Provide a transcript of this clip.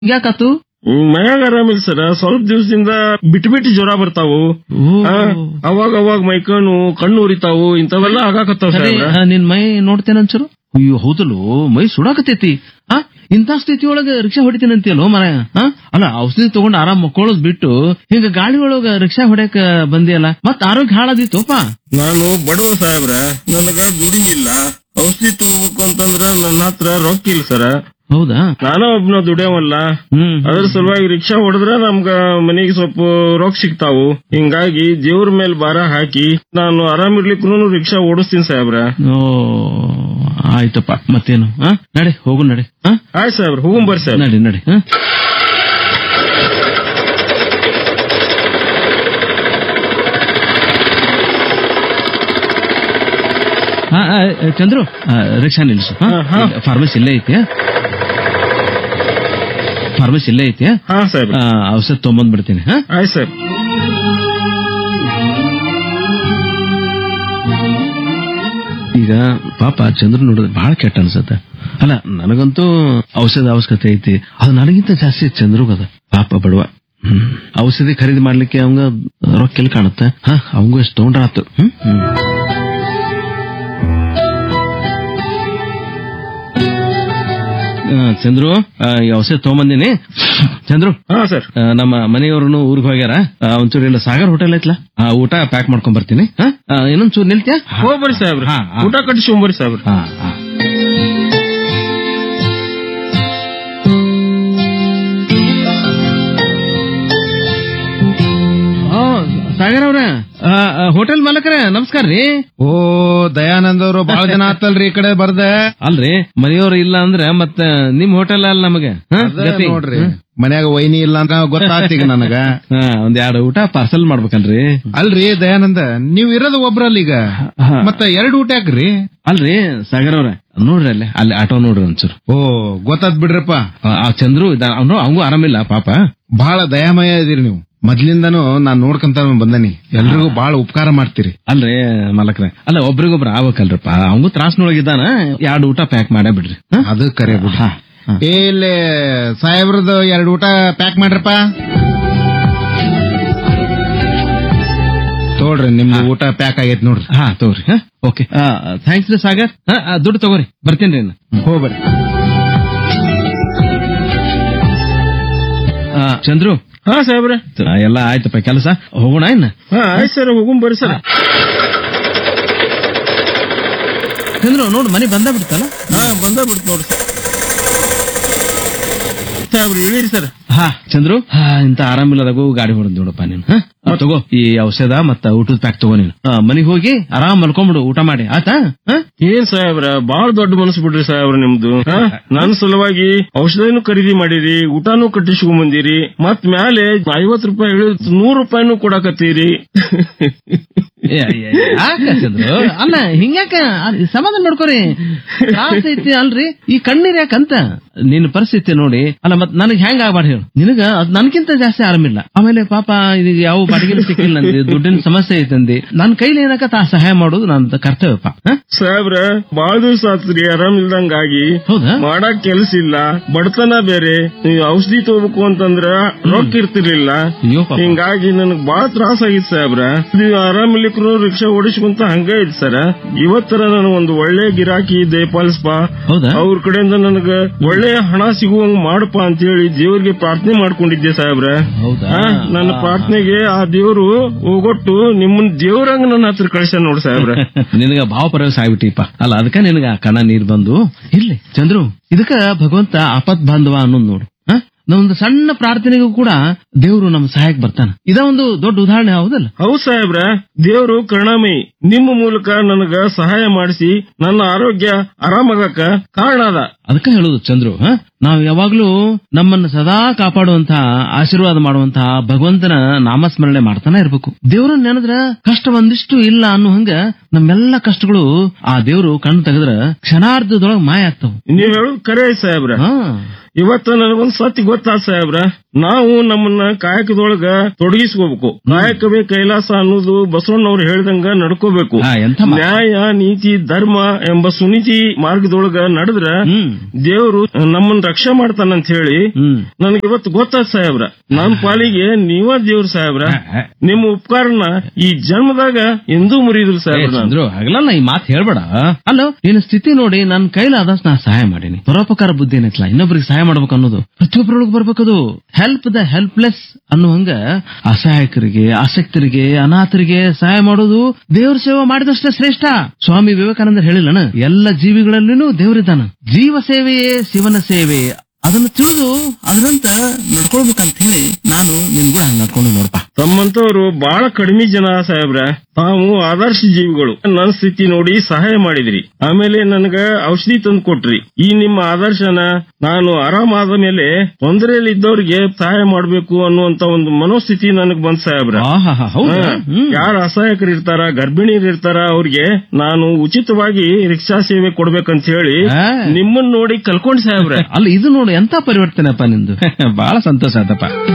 ಯಾಕಾತು ಹ್ಮ್, ಮೈಯಾಗ ಆರಾಮಿಲ್ಲ ಸರ್ ಸ್ವಲ್ಪ ದಿವಸದಿಂದ ಬಿಟ್ಟು ಬಿಟ್ಟು ಜ್ವರ ಬರ್ತಾವು ಆ, ಅವಾಗ ಅವಾಗ ಮೈಕಣ್ಣು ಕಣ್ಣು ಉರಿತಾವು ಇಂಥವೆಲ್ಲ ಆಗಾಕತ್ತಾವ ಅದೇ, ಸಾಹೇಬ್ರ ಆ, ನಿನ್ ಮೈ ನೋಡ್ತೇನೆ ಒಂಚೂರು ಅಯ್ಯೋ ಹೌದಲ್ಲೋ ಮೈ ಸುಡಾಕತೈತಿ ಆ ಇಂಥ ಸ್ಥಿತಿ ಒಳಗ ರಿಕ್ಷಾ ಹೊಡಿತೀನಿ ಅಂತೀಯಲ್ಲೋ ಮರ ಅಲ್ಲ ಔಷಧಿ ತಗೊಂಡ್ ಆರಾಮ್ ಮಕ್ಕೊಳ್ಳೋದ್ ಬಿಟ್ಟು ಹಿಂಗ ಗಾಳಿ ಒಳಗ ರಿಕ್ಷಾ ಹೊಡ್ಯಾಕ ಬಂದಿಯಲ್ಲ ಮತ್ ಆರೋಗ್ಯ ಹಾಳಾದಿತ್ತೋಪ ನಾನು ಬಡವ ಸಾಹೇಬ್ರ ನನಗ ದುಡಿ ಇಲ್ಲ ಔಷಧಿ ತಗೋಬೇಕು ಅಂತಂದ್ರ ನನ್ನ ಹತ್ರ ರೊಕ್ಕ ಇಲ್ಲ ಸರ ಹೌದಾ ನಾನು ಒಬ್ನ ದುಡಿಯವಲ್ಲ ಹ್ಮ್ ಅದ್ರ ಸಲುವಾಗಿ ರಿಕ್ಷಾ ಹೊಡೆದ್ರ ನಮ್ಗ ಮನೆಗೆ ಸ್ವಲ್ಪ ರೊಕ್ಕ ಸಿಗ್ತಾವು ಹಿಂಗಾಗಿ ದೇವ್ರ ಮೇಲೆ ಭಾರ ಹಾಕಿ ನಾನು ಆರಾಮಿರ್ಲಿಕ್ಕೂ ರಿಕ್ಷಾ ಓಡಿಸ್ತೀನಿ ಸಾಹೇಬ್ರ ಓ ಆಯ್ತಪ್ಪ ಮತ್ತೇನು ಆ ನಡೆ ಹೋಗು ನಡೆ ಆ ಆಯ್ತು ಸಾಹೇಬ್ರ ಹೋಗುಂ ಬರ್ರಿ ಸಾಹೇಬ್ರ ನಡಿ ನಡಿ ಆ? ಆ, ಆ, ಚಂದ್ರು ಆ, ರಿಕ್ಷಾ ನಿಲ್ಸು ಹಾ, ಹಾ. ಫಾರ್ಮಸಿ ಇಲ್ಲೇ ಐತಿ ಫಾರ್ಮಸಿ ಇಲ್ಲೇ ಐತಿ ಹಾ ಸಾಹೇಬ್ರ ಆ, ಔಷಧ ತೊಗೊಂಬಂದ್ ಬಿಡ್ತೀನಿ ಹಾ ಆಯ್ತು ಸಾಹೇಬ್ ಈಗ ಪಾಪ ಚಂದ್ರ ನೋಡಿದ್ರೆ ಬಹಳ ಕೆಟ್ಟ ಅನ್ಸತ್ತೆ ಅಲ್ಲ ನನಗಂತೂ ಔಷಧ ಅವಶ್ಯಕತೆ ಐತಿ ಅದು ನನಗಿಂತ ಜಾಸ್ತಿ ಚಂದ್ರಗದ ಪಾಪ ಬಡವ ಹ್ಮ್. ಔಷಧಿ ಖರೀದಿ ಮಾಡ್ಲಿಕ್ಕೆ ಅವಂಗ ರೊಕ್ಕ ಎಲ್ಲಿ ಕಾಣುತ್ತೆ ಹ ಅವಂಗೂ ಎಷ್ಟು ತಗೊಂಡ್ರ ಆತು ಹ್ಮ್ ಹ್ಮ್. ಆ, ಚಂದ್ರು ಆ, ಈ ಔಷಧ ತಗೊಂಬಂದಿನಿ ಚಂದ್ರು ಹಾ ಸರ್ ಆ, ನಮ್ಮ ಮನೆಯವ್ರನ್ನು ಊರಿಗೆ ಹೋಗ್ಯಾರ ಆ, ಒಂಚೂರು ಇಲ್ಲ ಸಾಗರ್ ಹೋಟೆಲ್ ಐತ್ಲಾ ಆ, ಊಟ ಪ್ಯಾಕ್ ಮಾಡ್ಕೊಂಡ್ ಬರ್ತೀನಿ ಹಾ? ಆ, ಇನ್ನೊಂದ್ ಚೂರು ನಿಲ್ತ್ಯಾ ಹೋಗ್ ಬರ್ರಿ ಸಾಹೇಬ್ರ ಹಾ, ಹಾ. ಊಟ ಕಟ್ಟಿಸಿ ಬರ್ರಿ ಸಾಹೇಬ್ರ ಹಾ, ಹಾ. ಆ, ಸಾಗರ್ ಅವ್ರ ಆ, ಆ, ಹೋಟೆಲ್ ಮಾಲಕರ ನಮಸ್ಕಾರ ರೀ ಓ ದಯಾನಂದ್ ಅವರು ಬಹಳ ಜನ ಆತಲ್ರಿ ಈ ಕಡೆ ಬರ್ದೆ ಅಲ್ರಿ ಮನೆಯವ್ರು ಇಲ್ಲ ಅಂದ್ರ ಮತ್ತ ನಿಮ್ ಹೋಟೆಲ್ ಅಲ್ಲ ನಮಗೆ ಹಾ? ಅದೇ ಗತಿ. ನೋಡ್ರಿ ಮನ್ಯಾಗ ವೈನಿ ಇಲ್ಲ ಅಂತ ಗೊತ್ತಾತ್ ಈಗ ನನಗ ಹಾ, ಒಂದ್ ಎರಡು ಊಟ ಪಾರ್ಸಲ್ ಮಾಡ್ಬೇಕಲ್ರಿ ಅಲ್ರಿ ದಯಾನಂದ ನೀವ್ ಇರೋದು ಒಬ್ರಲ್ಲಿ ಈಗ ಹಾ. ಮತ್ತ ಎರಡು ಊಟ ಯಾಕ್ರಿ ಅಲ್ರಿ ಸಾಗರ್ ಅವ್ರ ನೋಡ್ರಿ ಅಲ್ಲಿ ಅಲ್ಲಿ ಆಟೋ ನೋಡ್ರಿ ಒಂಚೂರು ಓ ಗೊತ್ತಾತ್ ಬಿಡ್ರಪ್ಪ ಆ, ಆ ಚಂದ್ರು ಅವನು ಅವಂಗೂ ಆರಾಮಿಲ್ಲ ಪಾಪ ಬಹಳ ದಯಾಮಯ ಇದೀರಿ ನೀವು ಮೊದ್ಲಿಂದಾನು ನಾನ್ ನೋಡ್ಕೊಂತ ಬಂದನಿ ಎಲ್ರಿಗೂ ಬಹಳ ಉಪಕಾರ ಮಾಡ್ತೀರಿ ಅಲ್ರಿ ಮಲಕ್ರ ಅಲ್ಲ ಒಬ್ರಿಗೊಬ್ರ ಆಗ್ಬೇಕಲ್ರಪ್ಪ ಅವಂಗೂ ತ್ರಾಸ್ನೊಳಗಿದ್ದಾನ ಎರಡು ಊಟ ಪ್ಯಾಕ್ ಮಾಡೇ ಬಿಡ್ರಿ ಹ? ಅದು ಕರೆ ಬಿಡ್ರಿ ಹಾ, ಹಾ. ಏ ಇಲ್ಲಿ ಸಾಹೇಬ್ರದ್ದು ಎರಡು ಊಟ ಪ್ಯಾಕ್ ಮಾಡ್ರಪ್ಪ ತೋಳ್ರಿ ನಿಮ್ದು ಊಟ ಪ್ಯಾಕ್ ಆಗೈತ್ ನೋಡ್ರಿ ಹಾ ತಗೋರಿ ಓಕೆ ಥ್ಯಾಂಕ್ಸ್ ರೀ ಸಾಗರ್ ಹಾ, ಆ, ದುಡ್ಡು ತಗೋರಿ ಬರ್ತೀನಿ ರೀ ಹೋಗ್ಬರ್ರಿ ಚಂದ್ರು ಹಾ ಸಾಹೇಬ್ರ ಆ, ಎಲ್ಲ ಆಯ್ತಪ್ಪ ಕೆಲಸ ಹೋಗೋಣ ಇನ್ನ ಹಾ ಆಯ್ತು ಸರ್ ಹೋಗುಂ ಬರ್ರಿ ಸರ್ ಚಂದ್ರು ನೋಡು ಮನೆ ಬಂದ ಬಿಡ್ತಲ್ಲ ಹಾ ಬಂದ ಬಿಡ್ತು ನೋಡ್ರಿ ಸಾಹೇಬ್ರ ಹೇಳಿರಿ ಸರ್ ಹಾ ಚಂದ್ರು ಹಾ, ಇಂತ ಆರಾಮಿಲ್ಲದಾಗೂ ಗಾಡಿ ಹೊಡೆದ್ ನೋಡಪ್ಪ ನೀನು ಹಾ? ಆ, ತಗೋ ಈ ಔಷಧ ಮತ್ತ ಊಟದ ಪ್ಯಾಕ್ ತಗೋ ನೀನು ಆ, ಮನಿಗ್ ಹೋಗಿ ಆರಾಮ್ ಮಲ್ಕೊಂಡ್ಬಿಡು ಊಟ ಮಾಡಿ ಆತಾ ಹಾ? ಏನ್ ಸಾಹೇಬ್ರ ಬಾಳ ದೊಡ್ಡ ಮನಸ್ಸು ಬಿಡ್ರಿ ಸಾಹೇಬ್ರ ನಿಮ್ದು ಹಾ? ನನ್ ಸಲುವಾಗಿ ಔಷಧಿನೂ ಖರೀದಿ ಮಾಡಿರಿ ಊಟಾನು ಕಟ್ಟಿಸ್ಕೊಂಡ್ ಬಂದಿರಿ ಮತ್ ಮ್ಯಾಲೆ ಐವತ್ ರೂಪಾಯಿ ಇಳಿದ್ ನೂರ್ ರೂಪಾಯಿನೂ ಕೊಡಾಕತ್ತೀರಿ ಏ, ಏ, ಏ, ಯಾಕ ಚಂದ್ರು ಅಲ್ಲ ಹಿಂಗ್ಯಾಕ ಅದ್ ಸಮಾಧಾನ ಮಾಡ್ಕೊರಿ ತ್ರಾಸ ಐತಿ ಅಲ್ರಿ ಈ ಕಣ್ಣೀರ್ ಯಾಕಂತ ನಿನ್ನ ಪರಿಸ್ಥಿತಿ ನೋಡಿ ಅಲ್ಲ ಮತ್ ನನಗ್ ಹೆಂಗ್ ಆಗ್ಬಾರ್ದು ಹೇಳು ನಿನಗ ಅದ್ ನನ್ಕಿಂತ ಜಾಸ್ತಿ ಆರಾಮಿಲ್ಲ ಆಮೇಲೆ ಪಾಪ ಇದೀಗ ಯಾವ ಬಾಡಿಗೆ ಸಿಕ್ಕಿಲ್ಲ ನಂದಿ ದುಡ್ಡಿನ ಸಮಸ್ಯೆ ಐತಂದಿ ನನ್ ಕೈಲಿ ಏನಕ್ಕ ತಾ ಸಹಾಯ ಮಾಡೋದು ನನ್ನ ಕರ್ತವ್ಯಪ್ಪ ಹ? ಸಾಹೇಬ್ರ ಬಾಳ ದಿವಸ ಆತ್ರಿ ಆರಾಮಿಲ್ದಂಗಾಗಿ ಹೌದಾ ಮಾಡಕ್ ಕೆಲ್ಸ ಇಲ್ಲ ಬಡತನ ಬೇರೆ ನೀವು ಔಷಧಿ ತಗೋಬೇಕು ಅಂತಂದ್ರ ರೊಕ್ಕ ಇರ್ತಿರ್ಲಿಲ್ಲ ಅಯ್ಯೋ ಪಾಪ ಹಿಂಗಾಗಿ ನನಗ್ ಬಾಳ ತ್ರಾಸ ಆಗಿತ್ ಸಾಹೇಬ್ರ ನೀವು ಆರಾಮಿಲ್ಲಿಕ್ರು ರಿಕ್ಷಾ ಓಡಿಸ್ಕೊಂತ ಹಂಗ ಐತ್ ಸರ ಇವತ್ತರ ನನಗ್ ಒಂದು ಒಳ್ಳೆ ಗಿರಾಕಿ ದಯಪಾಲಿಸ್ಪ ಹೌದಾ ಅವ್ರ ಕಡೆಯಿಂದ ನನಗ ಒಳ್ಳೆ ಹಣ ಸಿಗುವಂಗ್ ಮಾಡಪ್ಪ ಅಂತ ಹೇಳಿ ದೇವ್ರಿಗೆ ಪ್ರಾರ್ಥನೆ ಮಾಡ್ಕೊಂಡಿದ್ದೆ ಸಾಹೇಬ್ರ ಹೌದಾ ಆ, ನನ್ನ ಪ್ರಾರ್ಥನೆಗೆ ಆ ದೇವ್ರು ಹೋಗೊಟ್ಟು ನಿಮ್ಮನ್ ದೇವ್ರಂಗ ನನ್ನ ಹತ್ರ ಕಳ್ಸ ನೋಡ್ ಸಾಹೇಬ್ರ ನಿನಗ ಭಾವ ಪ್ರವೇಶ ಆಗ್ಬಿಟ್ಟಿಪ್ಪ ಅಲ್ಲ ಅದಕ್ಕ ನಿನಗ ಕಣ ನೀರ್ ಬಂದು ಇರ್ಲಿ ಚಂದ್ರು ಇದಕ್ಕ ಭಗವಂತ ಆಪತ್ ಬಾಂಧವ ಅನ್ನೋದು ನೋಡು ಹ? ನಾವೊಂದು ಸಣ್ಣ ಪ್ರಾರ್ಥನೆಗೂ ಕೂಡ ದೇವ್ರು ನಮ್ಮ ಸಹಾಯಕ್ಕೆ ಬರ್ತಾನ ಇದ ಒಂದು ದೊಡ್ಡ ಉದಾಹರಣೆ ಹೌದಲ್ಲ ಹೌದ್ ಸಾಹೇಬ್ರ ದೇವ್ರು ಕರುಣಾಮಯಿ ನಿಮ್ಮ ಮೂಲಕ ನನಗ ಸಹಾಯ ಮಾಡಿಸಿ ನನ್ನ ಆರೋಗ್ಯ ಆರಾಮಾಗಕ ಕಾರಣ ಅದ ಅದಕ್ಕ ಹೇಳುದು ಚಂದ್ರು ಹ? ನಾವು ಯಾವಾಗ್ಲೂ ನಮ್ಮನ್ನ ಸದಾ ಕಾಪಾಡುವಂತಹ ಆಶೀರ್ವಾದ ಮಾಡುವಂತಹ ಭಗವಂತನ ನಾಮಸ್ಮರಣೆ ಮಾಡ್ತಾನೆ ಇರ್ಬೇಕು ದೇವ್ರನ್ನ ನೆನೆದ್ರ ಕಷ್ಟ ಒಂದಿಷ್ಟು ಇಲ್ಲ ಅನ್ನೋ ಹಂಗ ನಮ್ಮೆಲ್ಲ ಕಷ್ಟಗಳು ಆ ದೇವ್ರು ಕಣ್ಣು ತೆಗೆದ್ರ ಕ್ಷಣಾರ್ಧದೊಳಗ ಮಾಯ ಆಗ್ತಾವ ನೀವ್ ಹೇಳುದು ಕರೆ ಐತ್ ಸಾಹೇಬ್ರ ಹಾ ಇವತ್ತ ನನಗೊಂದ್ ಸತ್ಯ ಗೊತ್ತಾದ ಸಾಹೇಬ್ರ ನಾವು ನಮ್ಮನ್ನ ಕಾಯಕದೊಳಗ ತೊಡಗಿಸ್ಕೋಬೇಕು ಕಾಯಕವೇ ಕೈಲಾಸ ಅನ್ನೋದು ಬಸವಣ್ಣವ್ರು ಹೇಳ್ದಂಗ ನಡ್ಕೋಬೇಕು ಆ, ಎಂಥ ಮಾತು. ನ್ಯಾಯ ನೀತಿ ಧರ್ಮ ಎಂಬ ಸುನೀತಿ ಮಾರ್ಗದೊಳಗ ನಡೆದ್ರ ಹ್ಮ್ ದೇವರು ನಮ್ಮನ್ನ ರಕ್ಷೆ ಮಾಡ್ತಾನಂತ ಹೇಳಿ ಹ್ಮ್ ನನಗೆ ಇವತ್ತು ಗೊತ್ತಾದ ಸಾಹೇಬ್ರ ನನ್ನ ಪಾಲಿಗೆ ನೀವ ದೇವ್ರ ಸಾಹೇಬ್ರ ನಿಮ್ಮ ಉಪಕಾರನ ಈ ಜನ್ಮದಾಗ ಎಂದೂ ಮುರಿಯುದಿಲ್ಲ ಏ, ಸಾಹೇಬ್ರ ನಾನು ಚಂದ್ರು ಹಗಲಲ್ಲ ಈ ಮಾತು ಹೇಳ್ಬೇಡ ಅಲ್ಲೋ ನಿನ್ನ ಸ್ಥಿತಿ ನೋಡಿ ನನ್ ಕೈಲಾದಷ್ಟು ನಾ ಸಹಾಯ ಮಾಡೀನಿ ಪರೋಪಕಾರ ಬುದ್ಧಿ ಏನೈತ್ಲ ಇನ್ನೊಬ್ರಿಗೆ ಸಹಾಯ ಮಾಡ್ಬೇಕು ಅನ್ನೋದು ಪ್ರತಿಯೊಬ್ಬರೊಳಗೆ ಬರ್ಬೇಕದು ಹೆಲ್ಪ್ ದ ಹೆಲ್ಪ್ಲೆಸ್ ಅನ್ನುವಂಗ ಅಸಹಾಯಕರಿಗೆ ಆಸಕ್ತರಿಗೆ ಅನಾಥರಿಗೆ ಸಹಾಯ ಮಾಡೋದು ದೇವ್ರ ಸೇವೆ ಮಾಡಿದಷ್ಟೇ ಶ್ರೇಷ್ಠ ಸ್ವಾಮಿ ವಿವೇಕಾನಂದ ಹೇಳಿಲ್ಲನ ಎಲ್ಲ ಜೀವಿಗಳಲ್ಲಿನೂ ದೇವರಿದ್ದಾನ ಜೀವ ಸೇವೆಯೇ ಶಿವನ ಸೇವೆ ಅದನ್ನ ತಿಳಿದು ಅದರಂತ ನಡ್ಕೊಳ್ಬೇಕಂತ ಹೇಳಿ ನಾನು ನಿನ್ಗೂ ಹಂಗ ನಡ್ಕೊಂಡು ನೋಡಪ್ಪ ತಮ್ಮಂತವ್ರು ಬಹಳ ಕಡಿಮೆ ಜನ ಸಾಹೇಬ್ರ ತಾವು ಆದರ್ಶ ಜೀವಿಗಳು ನನ್ನ ಸ್ಥಿತಿ ನೋಡಿ ಸಹಾಯ ಮಾಡಿದ್ರಿ ಆಮೇಲೆ ನನಗ ಔಷಧಿ ತಂದು ಕೊಟ್ರಿ ಈ ನಿಮ್ಮ ಆದರ್ಶನ ನಾನು ಆರಾಮಾದ ಮೇಲೆ ತೊಂದರೆಯಲ್ಲಿ ಇದ್ದವ್ರಿಗೆ ಸಹಾಯ ಮಾಡ್ಬೇಕು ಅನ್ನುವಂತ ಒಂದು ಮನೋಸ್ಥಿತಿ ನನಗ್ ಬಂದ್ ಸಾಹೇಬ್ರ ಆಹಾ ಹೌದಾ ಹ್ಮ್ ಯಾರು ಅಸಹಾಯಕರು ಇರ್ತಾರ ಗರ್ಭಿಣಿಯರು ಇರ್ತಾರ ಅವ್ರಿಗೆ ನಾನು ಉಚಿತವಾಗಿ ರಿಕ್ಷಾ ಸೇವೆ ಕೊಡ್ಬೇಕಂತ ಹೇಳಿ ಆ. ನಿಮ್ಮನ್ನ ನೋಡಿ ಕಲ್ಕೊಂಡ್ ಸಾಹೇಬ್ರ ಅಲ್ಲ ಇದು ನೋಡು ಎಂತ ಪರಿವರ್ತನೆಪ್ಪ ನಿಂದು ಬಹಳ ಸಂತೋಷ ಆತಪ್ಪ